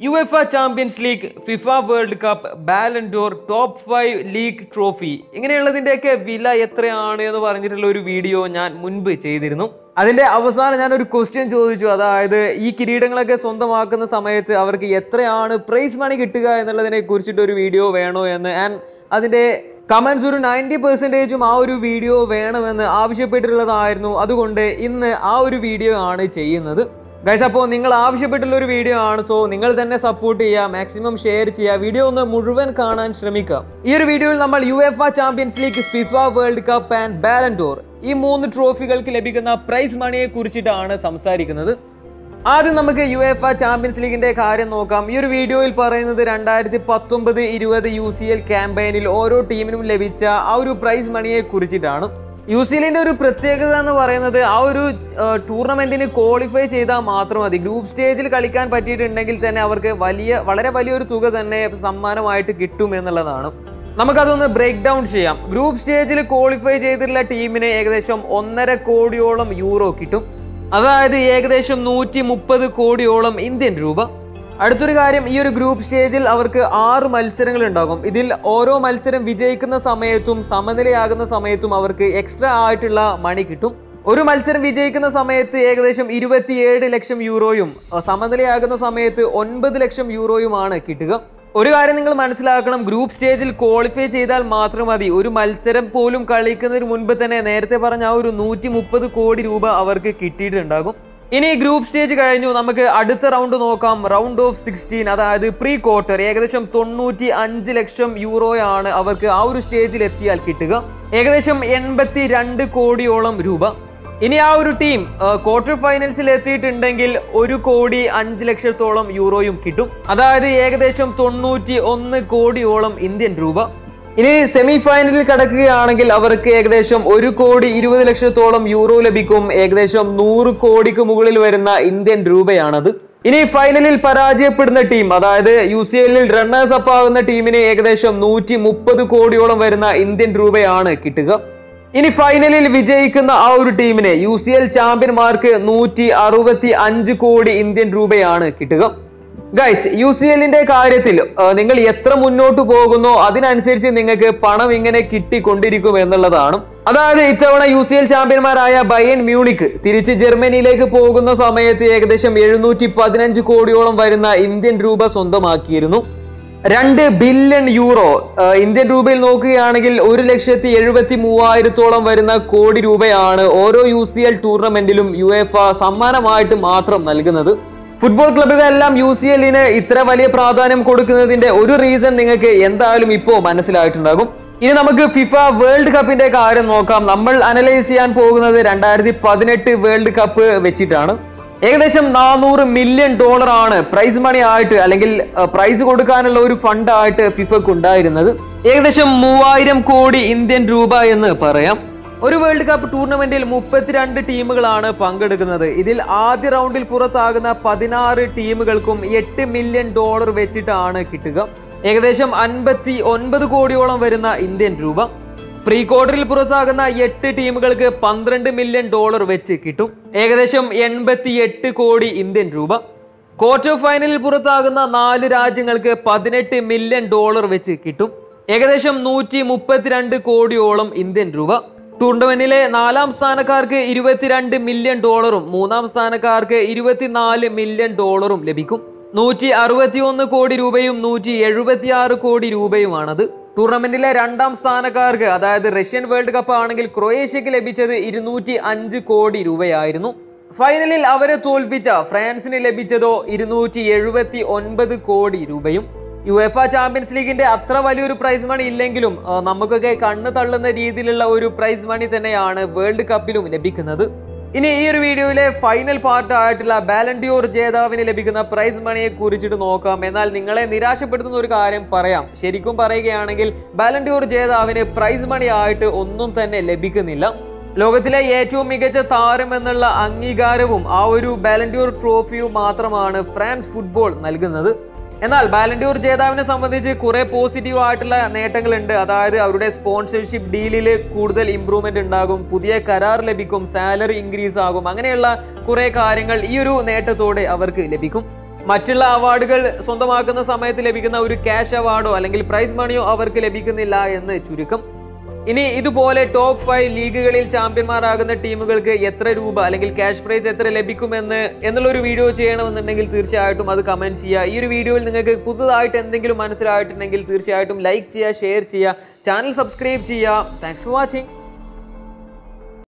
U UEFA champions league FIFA world cup Ballon d'Or top five league trophy ഇങ്ങനെയുള്ളതിന്റെയൊക്കെ വില എത്രയാണ് എന്ന് പറഞ്ഞിട്ടുള്ള ഒരു വീഡിയോ ഞാൻ മുൻപ് ചെയ്തിരുന്നു അതിന്റെ അവസാനം ഞാൻ ഒരു ക്വസ്റ്റ്യൻ ചോദിച്ചു അതായത് ഈ കിരീടങ്ങളൊക്കെ സ്വന്തമാക്കുന്ന സമയത്ത് അവർക്ക് എത്രയാണ് പ്രൈസ് മണി കിട്ടുക എന്നുള്ളതിനെ കുറിച്ചിട്ട് ഒരു വീഡിയോ വേണോ എന്ന് ആൻഡ് അതിന്റെ കമന്റ്സ് ഒരു നയൻറ്റി പെർസെൻറ്റേജും ആ ഒരു വീഡിയോ വേണമെന്ന് ആവശ്യപ്പെട്ടിട്ടുള്ളതായിരുന്നു അതുകൊണ്ട് ഇന്ന് ആ ഒരു വീഡിയോ ആണ് ചെയ്യുന്നത് ഗൈസ് അപ്പോൾ നിങ്ങൾ ആവശ്യപ്പെട്ടുള്ള ഒരു വീഡിയോ ആണ് സോ നിങ്ങൾ തന്നെ സപ്പോർട്ട് ചെയ്യുക മാക്സിമം ഷെയർ ചെയ്യുക വീഡിയോ ഒന്ന് മുഴുവൻ കാണാൻ ശ്രമിക്കുക ഈ ഒരു വീഡിയോയിൽ നമ്മൾ UEFA champions league FIFA world cup and Ballon d'Or ഈ മൂന്ന് ട്രോഫികൾക്ക് ലഭിക്കുന്ന പ്രൈസ് മണിയെ കുറിച്ചിട്ടാണ് സംസാരിക്കുന്നത് ആദ്യം നമുക്ക് യു എഫ് ചാമ്പ്യൻസ് ലീഗിന്റെ കാര്യം നോക്കാം ഈ ഒരു വീഡിയോയിൽ പറയുന്നത് രണ്ടായിരത്തി പത്തൊമ്പത് ഇരുപത് യു സി എൽ ക്യാമ്പയിനിൽ ഓരോ ടീമിനും ലഭിച്ച ആ ഒരു പ്രൈസ് മണിയെ കുറിച്ചിട്ടാണ് യു സി എല്ലിന്റെ ഒരു പ്രത്യേകത എന്ന് പറയുന്നത് ആ ഒരു ടൂർണമെന്റിന് ക്വാളിഫൈ ചെയ്താൽ മാത്രം മതി ഗ്രൂപ്പ് സ്റ്റേജിൽ കളിക്കാൻ പറ്റിയിട്ടുണ്ടെങ്കിൽ തന്നെ അവർക്ക് വലിയ വളരെ വലിയൊരു തുക തന്നെ സമ്മാനമായിട്ട് കിട്ടും എന്നുള്ളതാണ് നമുക്കതൊന്ന് ബ്രേക്ക് ഡൗൺ ചെയ്യാം ഗ്രൂപ്പ് സ്റ്റേജിൽ ക്വാളിഫൈ ചെയ്തിട്ടുള്ള ടീമിന് ഏകദേശം ഒന്നര കോടിയോളം യൂറോ കിട്ടും അതായത് ഏകദേശം നൂറ്റി മുപ്പത് കോടിയോളം ഇന്ത്യൻ രൂപ അടുത്തൊരു കാര്യം ഈ ഒരു ഗ്രൂപ്പ് സ്റ്റേജിൽ അവർക്ക് ആറ് മത്സരങ്ങൾ ഉണ്ടാകും ഇതിൽ ഓരോ മത്സരം വിജയിക്കുന്ന സമയത്തും സമനിലയാകുന്ന സമയത്തും അവർക്ക് എക്സ്ട്രാ ആയിട്ടുള്ള മണി കിട്ടും ഒരു മത്സരം വിജയിക്കുന്ന സമയത്ത് ഏകദേശം ഇരുപത്തിയേഴ് ലക്ഷം യൂറോയും അഹ് സമനിലയാകുന്ന സമയത്ത് ഒൻപത് ലക്ഷം യൂറോയുമാണ് കിട്ടുക ഒരു കാര്യം നിങ്ങൾ മനസ്സിലാക്കണം ഗ്രൂപ്പ് സ്റ്റേജിൽ ക്വാളിഫൈ ചെയ്താൽ മാത്രം മതി ഒരു മത്സരം പോലും കളിക്കുന്നതിന് മുൻപ് തന്നെ നേരത്തെ പറഞ്ഞ ആ ഒരു നൂറ്റി മുപ്പത് കോടി രൂപ അവർക്ക് കിട്ടിയിട്ടുണ്ടാകും ഇനി ഗ്രൂപ്പ് സ്റ്റേജ് കഴിഞ്ഞു നമുക്ക് അടുത്ത റൗണ്ട് നോക്കാം റൗണ്ട് ഓഫ് സിക്സ്റ്റീൻ അതായത് പ്രീ ക്വാർട്ടർ ഏകദേശം തൊണ്ണൂറ്റി അഞ്ച് ലക്ഷം യൂറോയാണ് അവർക്ക് ആ ഒരു സ്റ്റേജിൽ എത്തിയാൽ കിട്ടുക ഏകദേശം എൺപത്തി രണ്ട് കോടിയോളം രൂപ ഇനി ആ ഒരു ടീം ക്വാർട്ടർ ഫൈനൽസിൽ എത്തിയിട്ടുണ്ടെങ്കിൽ ഒരു കോടി അഞ്ച് ലക്ഷത്തോളം യൂറോയും കിട്ടും അതായത് ഏകദേശം തൊണ്ണൂറ്റി ഒന്ന് കോടിയോളം ഇന്ത്യൻ രൂപ ഇനി സെമി ഫൈനലിൽ കടക്കുകയാണെങ്കിൽ അവർക്ക് ഏകദേശം ഒരു കോടി ഇരുപത് ലക്ഷത്തോളം യൂറോ ലഭിക്കും ഏകദേശം നൂറ് കോടിക്ക് മുകളിൽ വരുന്ന ഇന്ത്യൻ രൂപയാണത് ഇനി ഫൈനലിൽ പരാജയപ്പെടുന്ന ടീം അതായത് യു സി എല്ലിൽ റണ്ണേഴ്സ് അപ്പ് ആകുന്ന ടീമിന് ഏകദേശം നൂറ്റി മുപ്പത് കോടിയോളം വരുന്ന ഇന്ത്യൻ രൂപയാണ് കിട്ടുക ഇനി ഫൈനലിൽ വിജയിക്കുന്ന ആ ഒരു ടീമിന് യു സി എൽ ചാമ്പ്യന്മാർക്ക് നൂറ്റി അറുപത്തി അഞ്ച് കോടി ഇന്ത്യൻ രൂപയാണ് കിട്ടുക ഗൈസ് യു സി എല്ലിന്റെ കാര്യത്തിൽ ആ, നിങ്ങൾ എത്ര മുന്നോട്ട് പോകുന്നോ അതിനനുസരിച്ച് നിങ്ങൾക്ക് പണം ഇങ്ങനെ കിട്ടിക്കൊണ്ടിരിക്കും എന്നുള്ളതാണ് അതായത് ഇത്തവണ യു സി എൽ ചാമ്പ്യന്മാരായ ബയൻ മ്യൂണിക്ക് തിരിച്ച് ജർമ്മനിയിലേക്ക് പോകുന്ന സമയത്ത് ഏകദേശം എഴുന്നൂറ്റി പതിനഞ്ച് കോടിയോളം വരുന്ന ഇന്ത്യൻ രൂപ സ്വന്തമാക്കിയിരുന്നു രണ്ട് ബില്യൺ യൂറോ ആ, ഇന്ത്യൻ രൂപയിൽ നോക്കുകയാണെങ്കിൽ ഒരു ലക്ഷത്തി എഴുപത്തി മൂവായിരത്തോളം വരുന്ന കോടി രൂപയാണ് ഓരോ യു സി എൽ ടൂർണമെന്റിലും യു എഫ് സമ്മാനമായിട്ട് മാത്രം നൽകുന്നത് ഫുട്ബോൾ ക്ലബ്ബുകളെല്ലാം യു സി എല്ലിന് ഇത്ര വലിയ പ്രാധാന്യം കൊടുക്കുന്നതിന്റെ ഒരു റീസൺ നിങ്ങൾക്ക് എന്തായാലും ഇപ്പോ മനസ്സിലായിട്ടുണ്ടാകും ഇനി നമുക്ക് ഫിഫ വേൾഡ് കപ്പിന്റെ കാര്യം നോക്കാം നമ്മൾ അനലൈസ് ചെയ്യാൻ പോകുന്നത് രണ്ടായിരത്തി പതിനെട്ട് വേൾഡ് കപ്പ് വെച്ചിട്ടാണ് ഏകദേശം നാനൂറ് മില്യൺ ഡോളർ ആണ് പ്രൈസ് മണി ആയിട്ട് അല്ലെങ്കിൽ പ്രൈസ് കൊടുക്കാനുള്ള ഒരു ഫണ്ട് ആയിട്ട് ഫിഫക്ക് ഉണ്ടായിരുന്നത് ഏകദേശം മൂവായിരം കോടി ഇന്ത്യൻ രൂപ എന്ന് പറയാം ഒരു വേൾഡ് കപ്പ് ടൂർണമെന്റിൽ മുപ്പത്തിരണ്ട് ടീമുകളാണ് പങ്കെടുക്കുന്നത് ഇതിൽ ആദ്യ റൗണ്ടിൽ പുറത്താകുന്ന പതിനാറ് ടീമുകൾക്കും എട്ട് മില്യൺ ഡോളർ വെച്ചിട്ടാണ് കിട്ടുക ഏകദേശം അൻപത്തി ഒൻപത് കോടിയോളം വരുന്ന ഇന്ത്യൻ രൂപ പ്രീ ക്വാർട്ടറിൽ പുറത്താകുന്ന എട്ട് ടീമുകൾക്ക് പന്ത്രണ്ട് മില്യൺ ഡോളർ വെച്ച് കിട്ടും ഏകദേശം എൺപത്തി എട്ട് കോടി ഇന്ത്യൻ രൂപ ക്വാർട്ടർ ഫൈനലിൽ പുറത്താകുന്ന നാല് രാജ്യങ്ങൾക്ക് പതിനെട്ട് മില്യൺ ഡോളർ വെച്ച് കിട്ടും ഏകദേശം നൂറ്റി മുപ്പത്തിരണ്ട് കോടിയോളം ഇന്ത്യൻ രൂപ ടൂർണമെന്റിലെ നാലാം സ്ഥാനക്കാർക്ക് ഇരുപത്തിരണ്ട് മില്യൺ ഡോളറും മൂന്നാം സ്ഥാനക്കാർക്ക് ഇരുപത്തിനാല് മില്യൺ ഡോളറും ലഭിക്കും നൂറ്റി അറുപത്തിയൊന്ന് കോടി രൂപയും നൂറ്റി എഴുപത്തിയാറ് കോടി രൂപയുമാണത് ടൂർണമെന്റിലെ രണ്ടാം സ്ഥാനക്കാർക്ക് അതായത് റഷ്യൻ വേൾഡ് കപ്പ് ആണെങ്കിൽ ക്രൊയേഷ്യക്ക് ലഭിച്ചത് ഇരുന്നൂറ്റി അഞ്ച് കോടി രൂപയായിരുന്നു ഫൈനലിൽ അവരെ തോൽപ്പിച്ച ഫ്രാൻസിന് ലഭിച്ചതോ ഇരുന്നൂറ്റി എഴുപത്തി ഒൻപത് കോടി രൂപയും യു എഫ ചാമ്പ്യൻസ് ലീഗിന്റെ അത്ര വലിയൊരു പ്രൈസ് മണി ഇല്ലെങ്കിലും ആ, നമുക്കൊക്കെ കണ്ണ് തള്ളുന്ന രീതിയിലുള്ള ഒരു പ്രൈസ് മണി തന്നെയാണ് വേൾഡ് കപ്പിലും ലഭിക്കുന്നത് ഇനി ഈ ഒരു വീഡിയോയിലെ ഫൈനൽ പാർട്ട് ആയിട്ടുള്ള ബാലൻഡിയോർ ജേതാവിന് ലഭിക്കുന്ന പ്രൈസ് മണിയെ കുറിച്ചിട്ട് നോക്കാം എന്നാൽ നിങ്ങളെ നിരാശപ്പെടുത്തുന്ന ഒരു കാര്യം പറയാം ശരിക്കും പറയുകയാണെങ്കിൽ ബാലൻഡിയോർ ജേതാവിന് പ്രൈസ് മണി ആയിട്ട് ഒന്നും തന്നെ ലഭിക്കുന്നില്ല ലോകത്തിലെ ഏറ്റവും മികച്ച താരം എന്നുള്ള അംഗീകാരവും ആ ഒരു ബാലൻഡിയോർ ട്രോഫിയും മാത്രമാണ് ഫ്രാൻസ് ഫുട്ബോൾ നൽകുന്നത് എന്നാൽ ബാലൻഡിയോർ ജേതാവിനെ സംബന്ധിച്ച് കുറെ പോസിറ്റീവ് ആയിട്ടുള്ള നേട്ടങ്ങളുണ്ട് അതായത് അവരുടെ സ്പോൺസർഷിപ്പ് ഡീലിൽ കൂടുതൽ ഇമ്പ്രൂവ്മെന്റ് ഉണ്ടാകും പുതിയ കരാർ ലഭിക്കും സാലറി ഇൻക്രീസ് ആകും അങ്ങനെയുള്ള കുറെ കാര്യങ്ങൾ ഈ ഒരു നേട്ടത്തോടെ അവർക്ക് ലഭിക്കും മറ്റുള്ള അവാർഡുകൾ സ്വന്തമാക്കുന്ന സമയത്ത് ലഭിക്കുന്ന ഒരു ക്യാഷ് അവാർഡോ അല്ലെങ്കിൽ പ്രൈസ് മണിയോ അവർക്ക് ലഭിക്കുന്നില്ല എന്ന് ചുരുക്കം ഇനി ഇതുപോലെ ടോപ്പ് ഫൈവ് ലീഗുകളിൽ ചാമ്പ്യന്മാരാകുന്ന ടീമുകൾക്ക് എത്ര രൂപ അല്ലെങ്കിൽ ക്യാഷ് പ്രൈസ് എത്ര ലഭിക്കുമെന്ന് എന്നുള്ള ഒരു വീഡിയോ ചെയ്യണമെന്നുണ്ടെങ്കിൽ തീർച്ചയായിട്ടും അത് കമന്റ് ചെയ്യുക ഈ ഒരു വീഡിയോയിൽ നിങ്ങൾക്ക് പുതുതായിട്ട് എന്തെങ്കിലും മനസ്സിലായിട്ടുണ്ടെങ്കിൽ തീർച്ചയായിട്ടും ലൈക്ക് ചെയ്യുക ഷെയർ ചെയ്യുക ചാനൽ സബ്സ്ക്രൈബ് ചെയ്യുക താങ്ക്സ് ഫോർ വാച്ചിങ്